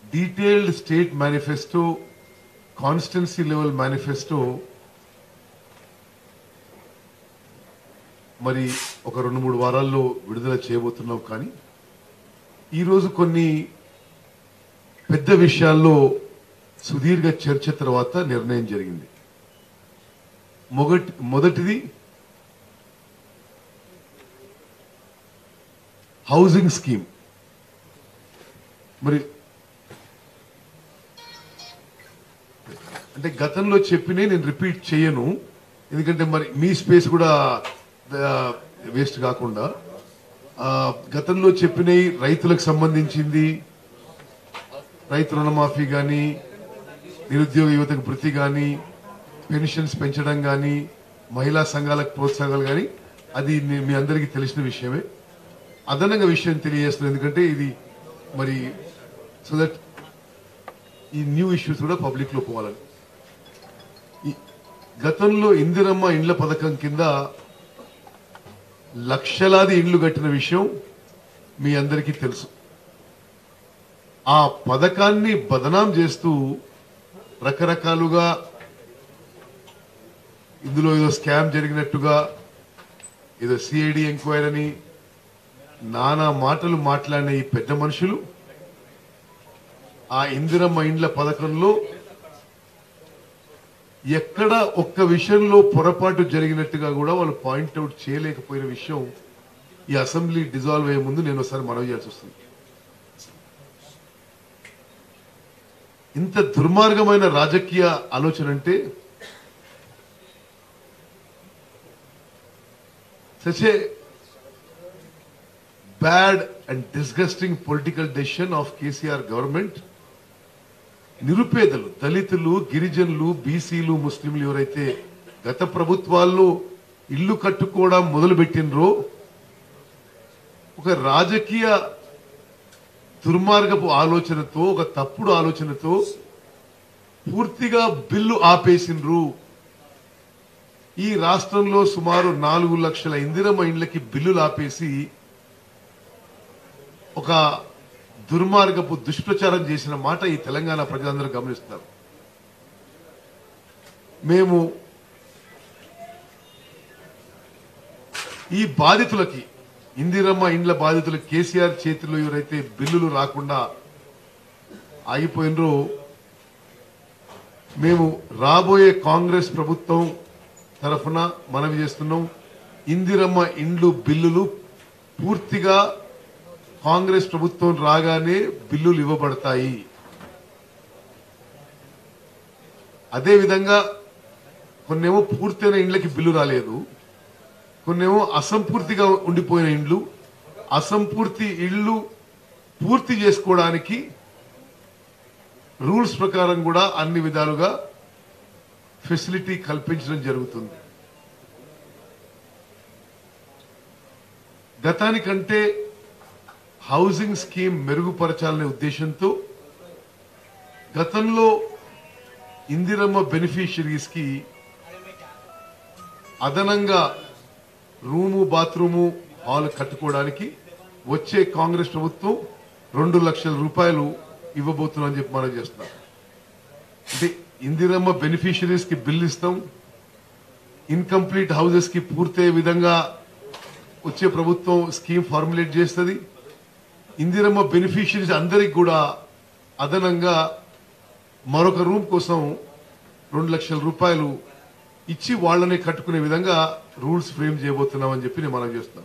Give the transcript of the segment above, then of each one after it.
Detailed state manifesto constituency level manifesto మరి ఒక రెండు మూడు వారాల్లో విడుదల చేయబోతున్నాం కానీ ఈరోజు కొన్ని పెద్ద విషయాల్లో సుదీర్ఘ చర్చ తర్వాత నిర్ణయం జరిగింది మొదటి మొదటిది హౌసింగ్ స్కీమ్ మరి అంటే గతంలో చెప్పినే నేను రిపీట్ చేయను ఎందుకంటే మరి మీ స్పేస్ కూడా వేస్ట్ కాకుండా ఆ, గతంలో చెప్పినవి రైతులకు సంబంధించింది రైతు రుణమాఫీ కానీ నిరుద్యోగ యువతకు వృత్తి కానీ పెన్షన్స్ పెంచడం కానీ మహిళా సంఘాలకు ప్రోత్సాహాలు కానీ అది ని- మీ అందరికీ తెలిసిన విషయమే అదనంగా విషయం తెలియజేస్తున్నాను ఎందుకంటే ఇది మరి సో దట్ ఈ న్యూ ఇష్యూస్ కూడా పబ్లిక్ లో పోవాలని ఈ గతంలో ఇందిరమ్మ ఇండ్ల పథకం కింద లక్షలాది ఇండ్లు కట్టిన విషయం మీ అందరికీ తెలుసు ఆ పథకాన్ని బదనాం చేస్తూ రకరకాలుగా ఇందులో ఏదో స్కామ్ జరిగినట్టుగా ఏదో సిఐడి ఎంక్వైరీ అని నానా మాటలు మాట్లాడిన ఈ పెద్ద మనుషులు ఆ ఇందిరమ్మ ఇండ్ల పథకంలో ఎక్కడ ఒక్క విషయంలో పొరపాటు జరిగినట్టుగా కూడా వాళ్ళు పాయింట్అవుట్ చేయలేకపోయిన విషయం ఈ అసెంబ్లీ డిజాల్వ్ అయ్యే ముందు నేను ఒకసారి మనవి చేయాల్సి వస్తుంది ఇంత దుర్మార్గమైన రాజకీయ ఆలోచన అంటే such a bad and disgusting political decision of KCR government నిరుపేదలు దళితులు గిరిజనులు బీసీలు ముస్లింలు ఎవరైతే గత ప్రభుత్వాల్లో ఇల్లు కట్టుకోవడం మొదలుపెట్టినరో ఒక రాజకీయ దుర్మార్గపు ఆలోచనతో ఒక తప్పుడు ఆలోచనతో పూర్తిగా బిల్లు ఆపేసిండ్రు ఈ రాష్ట్రంలో సుమారు నాలుగు లక్షల ఇందిరమ్మ ఇండ్లకి బిల్లులు ఆపేసి ఒక దుర్మార్గపు దుష్ప్రచారం చేసిన మాట ఈ తెలంగాణ ప్రజలందరూ గమనిస్తారు మేము ఈ బాధితులకి ఇందిరమ్మ ఇండ్ల బాధితులు కేసీఆర్ చేతిలో ఎవరైతే బిల్లులు రాకుండా ఆగిపోయినరో మేము రాబోయే కాంగ్రెస్ ప్రభుత్వం తరఫున మనవి చేస్తున్నాం ఇందిరమ్మ ఇండ్లు బిల్లులు పూర్తిగా కాంగ్రెస్ ప్రభుత్వం రాగానే బిల్లులు ఇవ్వబడతాయి అదే విధంగా కొన్నేమో పూర్తయిన ఇండ్లకి బిల్లు రాలేదు కొన్నేమో అసంపూర్తిగా ఉండిపోయిన ఇండ్లు అసంపూర్తి ఇళ్ళు పూర్తి చేసుకోవడానికి రూల్స్ ప్రకారం కూడా అన్ని విధాలుగా ఫెసిలిటీ కల్పించడం జరుగుతుంది గతానికంటే హౌసింగ్ స్కీమ్ మెరుగుపరచాలనే ఉద్దేశంతో గతంలో ఇందిరమ్మ బెనిఫిషరీస్ కి అదనంగా రూము బాత్రూము హాల్ కట్టుకోవడానికి వచ్చే కాంగ్రెస్ ప్రభుత్వం రెండు లక్షల రూపాయలు ఇవ్వబోతున్నామని చెప్పి మనం చేస్తున్నాం అంటే ఇందిరమ్మ బెనిఫిషరీస్ కి బిల్ ఇస్తాం ఇన్కంప్లీట్ హౌసెస్ కి పూర్తయ్యే విధంగా వచ్చే ప్రభుత్వం స్కీమ్ ఫార్ములేట్ చేస్తుంది ఇందిరమ్మ బెనిఫిషరీస్ అందరికి కూడా అదనంగా మరొక రూమ్ కోసం రెండు లక్షల రూపాయలు ఇచ్చి వాళ్ళని కట్టుకునే విధంగా రూల్స్ ఫ్రేమ్ చేయబోతున్నామని చెప్పి నేను మనం చేస్తున్నాం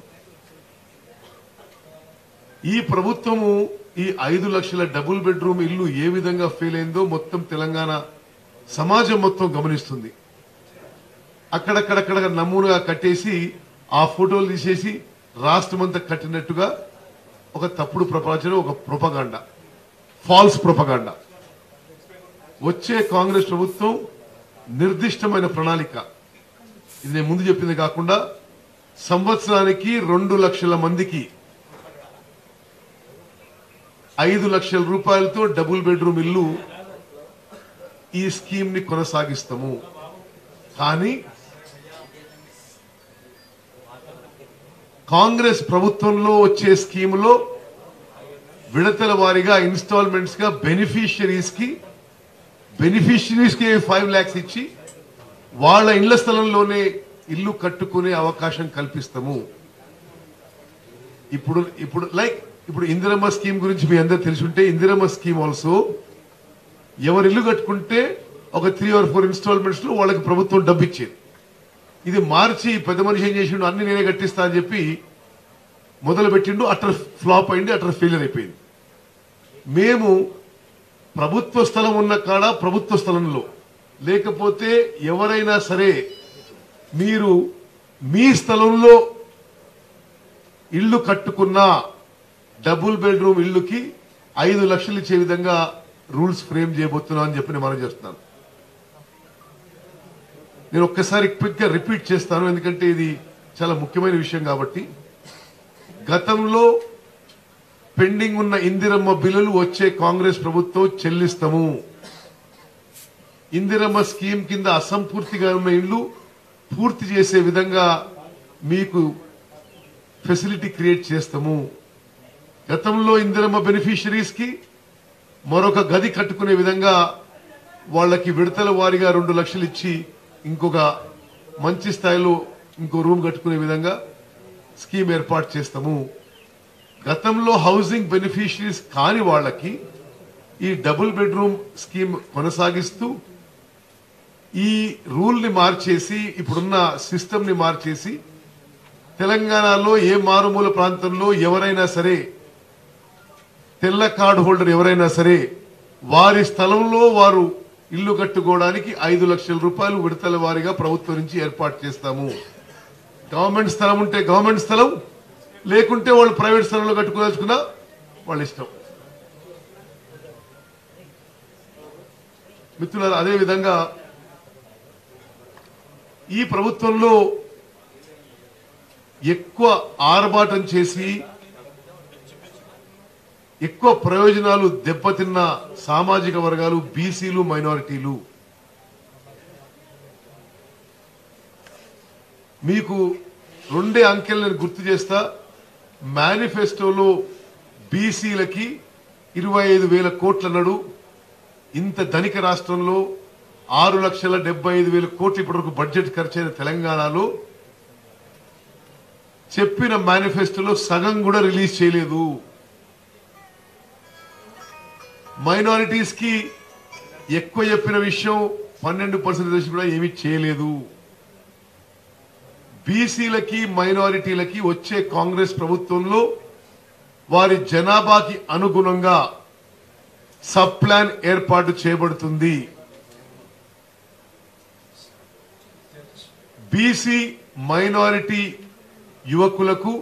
ఈ ప్రభుత్వము ఈ ఐదు లక్షల డబుల్ బెడ్రూమ్ ఇల్లు ఏ విధంగా ఫెయిల్ అయిందో మొత్తం తెలంగాణ సమాజం మొత్తం గమనిస్తుంది అక్కడక్కడక్కడ నమూనాగా కట్టేసి ఆ ఫోటోలు తీసేసి రాష్ట్రమంతా కట్టినట్టుగా ఒక తప్పుడు ప్రపంచం ఒక ప్రొపగాండ ఫాల్స్ ప్రొపగాండ వచ్చే కాంగ్రెస్ ప్రభుత్వం నిర్దిష్టమైన ప్రణాళిక ఇది నేను ముందు చెప్పింది కాకుండా సంవత్సరానికి రెండు లక్షల మందికి ఐదు లక్షల రూపాయలతో డబుల్ బెడ్రూమ్ ఇల్లు ఈ స్కీమ్ ని కొనసాగిస్తాము కానీ కాంగ్రెస్ ప్రభుత్వంలో వచ్చే స్కీములో విడతల వారీగా ఇన్స్టాల్మెంట్స్ గా బెనిఫిషియరీస్ కి బెనిఫిషరీస్ కి ఫైవ్ ల్యాక్స్ ఇచ్చి వాళ్ళ ఇళ్ల స్థలంలోనే ఇల్లు కట్టుకునే అవకాశం కల్పిస్తాము ఇప్పుడు ఇప్పుడు లైక్ ఇప్పుడు ఇందిరమ్మ స్కీమ్ గురించి మీ అందరు తెలుసుంటే ఇందిరమ్మ స్కీమ్ ఆల్సో ఎవరు ఇల్లు కట్టుకుంటే ఒక త్రీ ఆర్ ఫోర్ ఇన్స్టాల్మెంట్స్ లో వాళ్ళకి ప్రభుత్వం డబ్బు ఇచ్చేది ఇది మార్చి పెద్ద మనిషి ఏం చేసిండు అన్ని నేనే కట్టిస్తా అని చెప్పి మొదలు పెట్టిండు అటర్ ఫ్లాప్ అయింది అటర్ ఫెయిలియర్ అయిపోయింది మేము ప్రభుత్వ స్థలం ఉన్న కాడ ప్రభుత్వ స్థలంలో లేకపోతే ఎవరైనా సరే మీరు మీ స్థలంలో ఇల్లు కట్టుకున్న డబుల్ బెడ్రూమ్ ఇల్లుకి ఐదు లక్షలు ఇచ్చే విధంగా రూల్స్ ఫ్రేమ్ చేయబోతున్నాం అని చెప్పి నేను మనం చేస్తున్నాను నేను ఒక్కసారి క్విక్ గా రిపీట్ చేస్తాను ఎందుకంటే ఇది చాలా ముఖ్యమైన విషయం కాబట్టి గతంలో పెండింగ్ ఉన్న ఇందిరమ్మ బిల్లులు వచ్చే కాంగ్రెస్ ప్రభుత్వం చెల్లిస్తాము ఇందిరమ్మ స్కీమ్ కింద అసంపూర్తిగా ఉన్న ఇళ్లు పూర్తి చేసే విధంగా మీకు ఫెసిలిటీ క్రియేట్ చేస్తాము గతంలో ఇందిరమ్మ బెనిఫిషరీస్ కి మరొక గది కట్టుకునే విధంగా వాళ్ళకి విడతల వారీగా రెండు లక్షలు ఇచ్చి ఇంకొక మంచి స్థాయిలో ఇంకో రూమ్ కట్టుకునే విధంగా స్కీమ్ ఏర్పాటు చేస్తాము గతంలో హౌసింగ్ బెనిఫిషరీస్ కాని వాళ్ళకి ఈ డబుల్ బెడ్రూమ్ స్కీమ్ కొనసాగిస్తూ ఈ రూల్ ని మార్చేసి ఇప్పుడున్న సిస్టమ్ ని మార్చేసి తెలంగాణలో ఏ మారుమూల ప్రాంతంలో ఎవరైనా సరే తెల్ల కార్డు హోల్డర్ ఎవరైనా సరే వారి స్థలంలో వారు ఇల్లు కట్టుకోవడానికి ఐదు లక్షల రూపాయలు విడతల వారీగా ప్రభుత్వం నుంచి ఏర్పాటు చేస్తాము గవర్నమెంట్ స్థలం ఉంటే గవర్నమెంట్ స్థలం లేకుంటే వాళ్ళు ప్రైవేట్ స్థలంలో కట్టుకోదలుచుకున్నా వాళ్ళ ఇష్టం మిత్రులారా అదే విధంగా ఈ ప్రభుత్వంలో ఎక్కువ ఆర్భాటం చేసి ఎక్కువ ప్రయోజనాలు దెబ్బతిన్న సామాజిక వర్గాలు బీసీలు మైనారిటీలు మీకు రెండే అంకెలు నేను గుర్తు చేస్తా మేనిఫెస్టోలో బీసీలకి ఇరవై ఐదు వేల కోట్ల నడు ఇంత ధనిక రాష్ట్రంలో ఆరు లక్షల డెబ్బై ఐదు వేల కోట్లు ఇప్పటివరకు బడ్జెట్ ఖర్చైన తెలంగాణలో చెప్పిన మేనిఫెస్టోలో సగం కూడా రిలీజ్ చేయలేదు మైనారిటీస్ కి ఎక్కువ చెప్పిన విషయం పన్నెండు పర్సెంటేజ్ కూడా ఏమీ చేయలేదు బీసీలకి మైనారిటీలకి వచ్చే కాంగ్రెస్ ప్రభుత్వంలో వారి జనాభాకి అనుగుణంగా సబ్ ప్లాన్ ఏర్పాటు చేయబడుతుంది బీసీ మైనారిటీ యువకులకు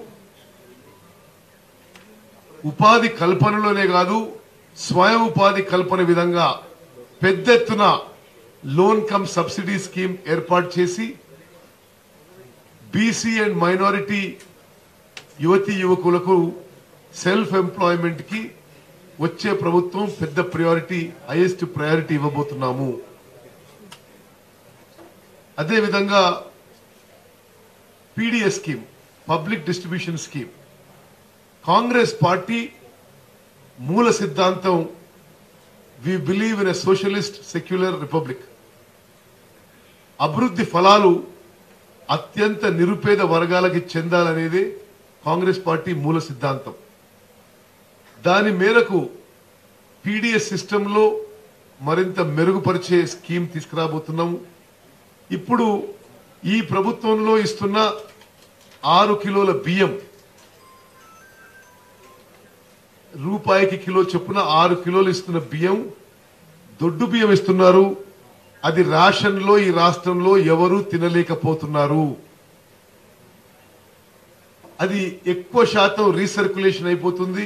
ఉపాధి కల్పనలోనే కాదు స్వయం ఉపాధి కల్పన విధంగా పెద్ద ఎత్తున లోన్ కమ్ సబ్సిడీ స్కీమ్ ఏర్పాటు చేసి బీసీ అండ్ మైనారిటీ యువతి యువకులకు సెల్ఫ్ ఎంప్లాయ్మెంట్ కి వచ్చే ప్రభుత్వం పెద్ద ప్రయారిటీ హైయెస్ట్ ప్రయారిటీ ఇవ్వబోతున్నాము అదేవిధంగా PDS scheme public distribution scheme Congress party మూల సిద్ధాంతం we believe in a socialist secular republic అభివృద్ధి ఫలాలు అత్యంత నిరుపేద వర్గాలకి చెందాలనేది కాంగ్రెస్ పార్టీ మూల సిద్ధాంతం దాని మేరకు పీడిఎస్ సిస్టంలో మరింత మెరుగుపరిచే స్కీమ్ తీసుకురాబోతున్నాము ఇప్పుడు ఈ ప్రభుత్వంలో ఇస్తున్న ఆరు కిలోల బియ్యం రూపాయికి కిలో చొప్పున ఆరు కిలోలు ఇస్తున్న బియ్యం దొడ్డు బియ్యం ఇస్తున్నారు అది రేషన్ లో ఈ రాష్ట్రంలో ఎవరు తినలేకపోతున్నారు అది ఎక్కువ శాతం రీసర్క్యులేషన్ అయిపోతుంది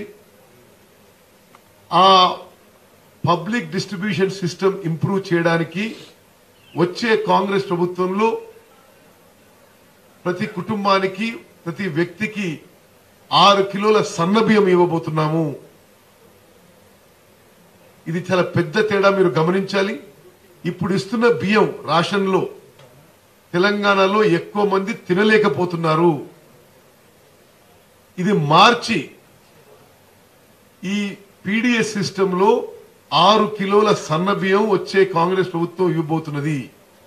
ఆ పబ్లిక్ డిస్ట్రిబ్యూషన్ సిస్టమ్ ఇంప్రూవ్ చేయడానికి వచ్చే కాంగ్రెస్ ప్రభుత్వంలో ప్రతి కుటుంబానికి ప్రతి వ్యక్తికి ఆరు కిలోల సన్న బియ్యం ఇవ్వబోతున్నాము ఇది చాలా పెద్ద తేడా మీరు గమనించాలి ఇప్పుడు ఇస్తున్న బియ్యం రాషన్లో తెలంగాణలో ఎక్కువ మంది తినలేకపోతున్నారు ఇది మార్చి ఈ పీడిఎస్ సిస్టంలో ఆరు కిలోల సన్న బియ్యం వచ్చే కాంగ్రెస్ ప్రభుత్వం ఇవ్వబోతున్నది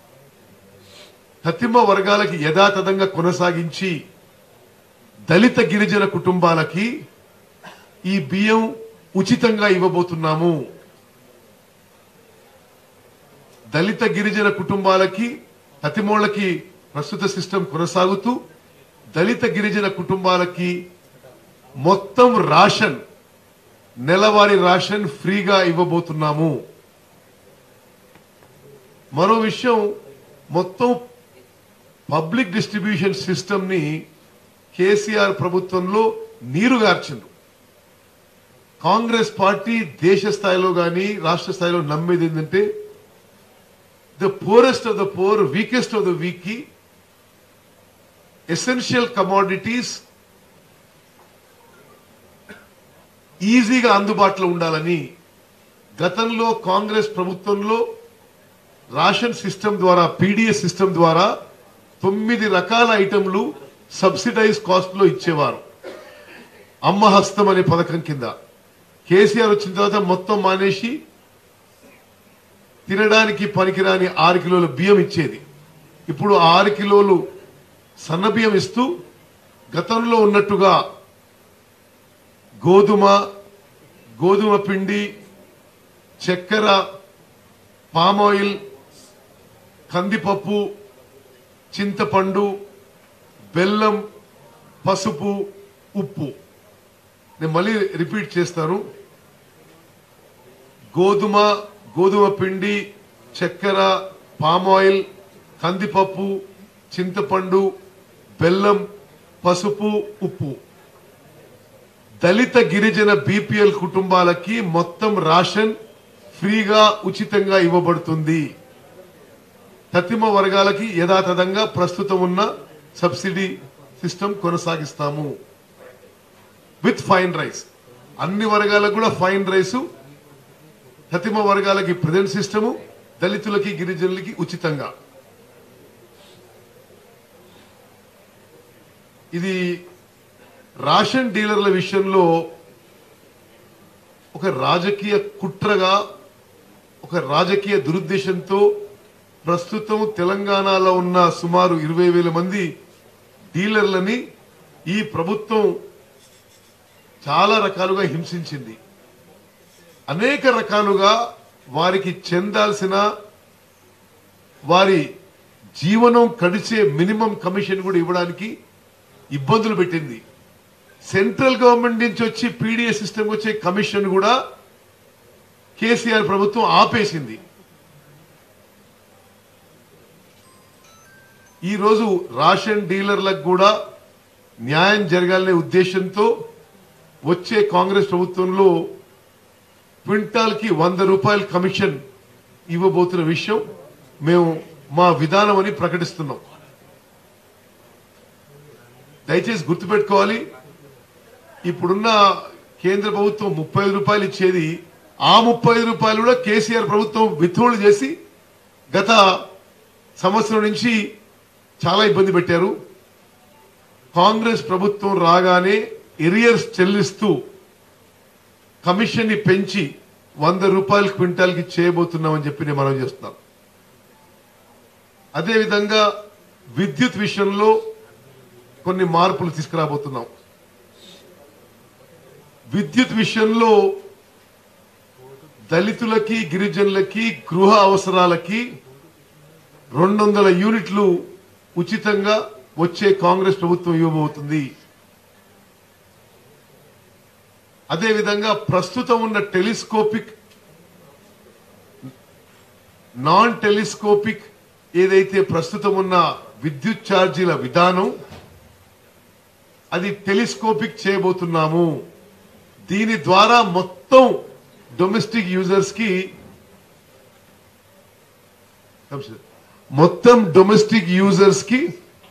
తతిమ వర్గాలకి యథాతథంగా కొనసాగించి దళిత గిరిజన కుటుంబాలకి ఈ బియ్యం ఉచితంగా ఇవ్వబోతున్నాము దళిత గిరిజన కుటుంబాలకి తతిమోళ్లకి ప్రస్తుత సిస్టమ్ కొనసాగుతూ దళిత గిరిజన కుటుంబాలకి మొత్తం రాషన్ నెలవారీ రాషన్ ఫ్రీగా ఇవ్వబోతున్నాము మరో విషయం మొత్తం పబ్లిక్ డిస్ట్రిబ్యూషన్ సిస్టమ్ ని కేసీఆర్ ప్రభుత్వంలో నీరుగార్చిండు కాంగ్రెస్ పార్టీ దేశ స్థాయిలో గాని రాష్ట్ర స్థాయిలో నమ్మేది ఏంటంటే the poorest of the poor weakest of the weak కి ఎసెన్షియల్ కమాడిటీస్ ఈజీగా అందుబాటులో ఉండాలని గతంలో కాంగ్రెస్ ప్రభుత్వంలో రాషన్ సిస్టమ్ ద్వారా పీడిఎస్ సిస్టమ్ ద్వారా తొమ్మిది రకాల ఐటెంలు సబ్సిడైజ్ కాస్ట్ లో ఇచ్చేవారు అమ్మ హస్తం అనే పథకం కింద కేసీఆర్ వచ్చిన తర్వాత మొత్తం మానేసి తినడానికి పనికిరాని ఆరు కిలోల బియ్యం ఇచ్చేది ఇప్పుడు ఆ ఆరు కిలోలు సన్న బియ్యం ఇస్తూ గతంలో ఉన్నట్టుగా గోధుమ గోధుమ పిండి చక్కెర పామాయిల్ కందిపప్పు చింతపండు బెల్లం పసుపు ఉప్పు నేను మళ్ళీ రిపీట్ చేస్తాను గోధుమ గోధుమ పిండి చక్కెర పామాయిల్ కందిపప్పు చింతపండు బెల్లం పసుపు ఉప్పు దళిత గిరిజన బీపీఎల్ కుటుంబాలకి మొత్తం రాషన్ ఫ్రీగా ఉచితంగా ఇవ్వబడుతుంది తతిమ వర్గాలకి యథాతథంగా ప్రస్తుతం ఉన్న సబ్సిడీ సిస్టమ్ కొనసాగిస్తాము విత్ ఫైన్ రైస్ అన్ని వర్గాలకు కూడా ఫైన్ రైస్ తతిమ వర్గాలకి ప్రజెంట్ సిస్టము దళితులకి గిరిజనులకి ఉచితంగా ఇది రాషన్ డీలర్ల విషయంలో ఒక రాజకీయ కుట్రగా ఒక రాజకీయ దురుద్దేశంతో ప్రస్తుతం తెలంగాణలో ఉన్న సుమారు ఇరవై వేల మంది డీలర్లని ఈ ప్రభుత్వం చాలా రకాలుగా హింసించింది అనేక రకాలుగా వారికి చెందాల్సిన వారి జీవనం కడిచే మినిమం కమిషన్ కూడా ఇవ్వడానికి ఇబ్బందులు పెట్టింది సెంట్రల్ గవర్నమెంట్ నుంచి వచ్చి పీడిఎస్ సిస్టమ్ వచ్చే కమిషన్ కూడా కేసీఆర్ ప్రభుత్వం ఆపేసింది ఈ రోజు రాషన్ డీలర్లకు కూడా న్యాయం జరగాలనే ఉద్దేశంతో వచ్చే కాంగ్రెస్ ప్రభుత్వంలో క్వింటాల్ కి వంద రూపాయల కమిషన్ ఇవ్వబోతున్న విషయం మేము మా విధానం అని ప్రకటిస్తున్నాం దయచేసి గుర్తుపెట్టుకోవాలి ఇప్పుడున్న కేంద్ర ప్రభుత్వం ముప్పై ఐదు రూపాయలు ఇచ్చేది ఆ ముప్పై ఐదు రూపాయలు కూడా కేసీఆర్ ప్రభుత్వం విత్హోల్డ్ చేసి గత సంవత్సరం నుంచి చాలా ఇబ్బంది పెట్టారు కాంగ్రెస్ ప్రభుత్వం రాగానే ఎరియర్స్ చెల్లిస్తూ కమిషన్ ని పెంచి వంద రూపాయల క్వింటాల్ కి చేయబోతున్నామని చెప్పి నేను మనం చేస్తున్నాం అదేవిధంగా విద్యుత్ విషయంలో కొన్ని మార్పులు తీసుకురాబోతున్నాం విద్యుత్ విషయంలో దళితులకి గిరిజనులకి గృహ అవసరాలకి రెండు వందల యూనిట్లు ఉచితంగా వచ్చే కాంగ్రెస్ ప్రభుత్వం ఇవ్వబోతుంది అదేవిధంగా ప్రస్తుతం ఉన్న టెలిస్కోపిక్ నాన్ టెలిస్కోపిక్ ఏదైతే ప్రస్తుతం ఉన్న విద్యుత్ ఛార్జీల విధానం అది టెలిస్కోపిక్ చేయబోతున్నాము దీని ద్వారా మొత్తం డొమెస్టిక్ యూజర్స్ కి మొత్తం డొమెస్టిక్ యూజర్స్ కి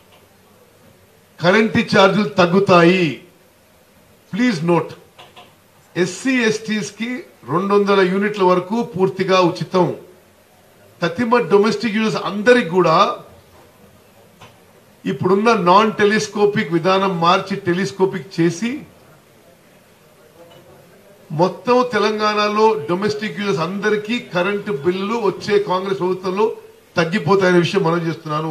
కరెంటు ఛార్జీలు తగ్గుతాయి ప్లీజ్ నోట్ ఎస్సీ ఎస్టీస్ కి రెండు వందల యూనిట్ల వరకు పూర్తిగా ఉచితం తతిమ డొమెస్టిక్ యూజర్స్ అందరికి కూడా ఇప్పుడున్న నాన్ టెలిస్కోపిక్ విధానం మార్చి టెలిస్కోపిక్ చేసి మొత్తం తెలంగాణలో డొమెస్టిక్ యూజర్స్ అందరికీ కరెంటు బిల్లులు వచ్చే కాంగ్రెస్ ప్రభుత్వంలో తగ్గిపోతాయనే విషయం మనం చేస్తున్నాను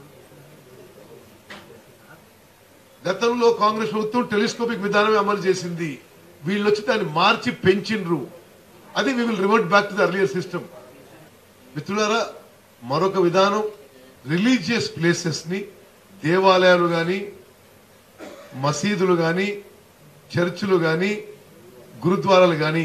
గతంలో కాంగ్రెస్ ప్రభుత్వం టెలిస్కోపిక్ విధానమే అమలు చేసింది వీళ్ళు వచ్చి దాన్ని మార్చి పెంచిండ్రు అది we will revert back to the earlier system మిత్రులారా మరొక విధానం రిలీజియస్ ప్లేసెస్ ని దేవాలయాలు గాని మసీదులు గాని చర్చిలు గాని గురుద్వారాలు గాని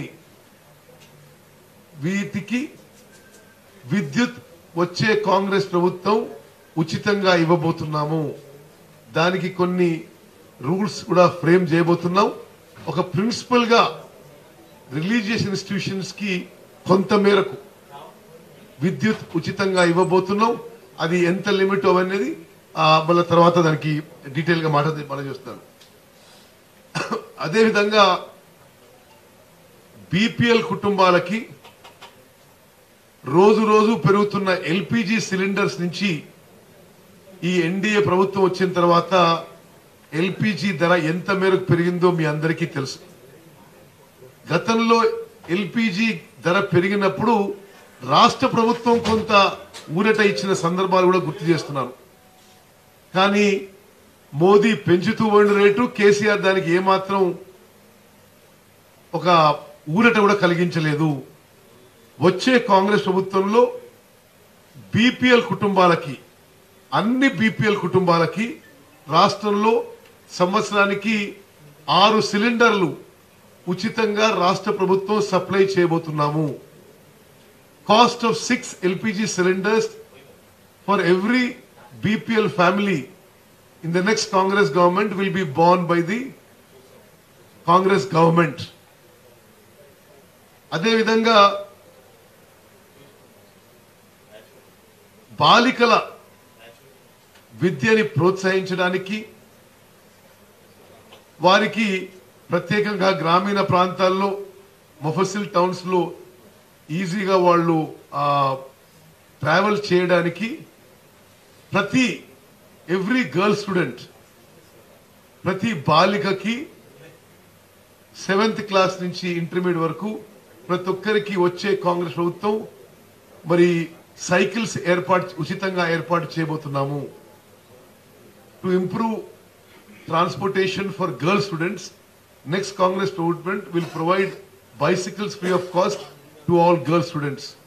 వీటికి విద్యుత్ వచ్చే కాంగ్రెస్ ప్రభుత్వం ఉచితంగా ఇవ్వబోతున్నాము దానికి కొన్ని రూల్స్ కూడా ఫ్రేమ్ చేయబోతున్నాం ఒక ప్రిన్సిపల్ గా రిలీజియస్ ఇన్స్టిట్యూషన్స్ కి కొంత మేరకు విద్యుత్ ఉచితంగా ఇవ్వబోతున్నాం అది ఎంత లిమిట్ అనేది ఆ, మళ్ళీ తర్వాత దానికి డీటెయిల్ గా మాట మనం చేస్తాను అదేవిధంగా బీపీఎల్ కుటుంబాలకి రోజు రోజు పెరుగుతున్న ఎల్పిజి సిలిండర్స్ నుంచి ఈ ఎన్డీఏ ప్రభుత్వం వచ్చిన తర్వాత ఎల్పిజి ధర ఎంత మేరకు పెరిగిందో మీ అందరికీ తెలుసు గతంలో ఎల్పిజి ధర పెరిగినప్పుడు రాష్ట్ర ప్రభుత్వం కొంత ఊరట ఇచ్చిన సందర్భాలు కూడా గుర్తు చేస్తున్నాను కానీ మోదీ పెంచుతూ పోయిన రేటు కేసీఆర్ దానికి ఏమాత్రం ఒక ఊరట కూడా కలిగించలేదు వచ్చే కాంగ్రెస్ ప్రభుత్వంలో బీపీఎల్ కుటుంబాలకి అన్ని బీపీఎల్ కుటుంబాలకి రాష్ట్రంలో సంవత్సరానికి ఆరు సిలిండర్లు ఉచితంగా రాష్ట్ర ప్రభుత్వం సప్లై చేయబోతున్నాము cost of six LPG cylinders for every BPL family in the next Congress government will be borne by the Congress government అదేవిధంగా బాలికల విద్యని ప్రోత్సహించడానికి వారికి ప్రత్యేకంగా గ్రామీణ ప్రాంతాల్లో మొఫసిల్ టౌన్స్ లో ఈజీగా వాళ్ళు ట్రావెల్ చేయడానికి ప్రతి ఎవ్రీ గర్ల్ స్టూడెంట్ ప్రతి బాలికకి సెవెంత్ క్లాస్ నుంచి ఇంటర్మీడియట్ వరకు ప్రతి ఒక్కరికి వచ్చే కాంగ్రెస్ ప్రభుత్వం మరి సైకిల్స్ ఏర్పాటు ఉచితంగా ఏర్పాటు చేయబోతున్నాము to improve transportation for girl students next Congress government will provide bicycles free of cost to all girl students.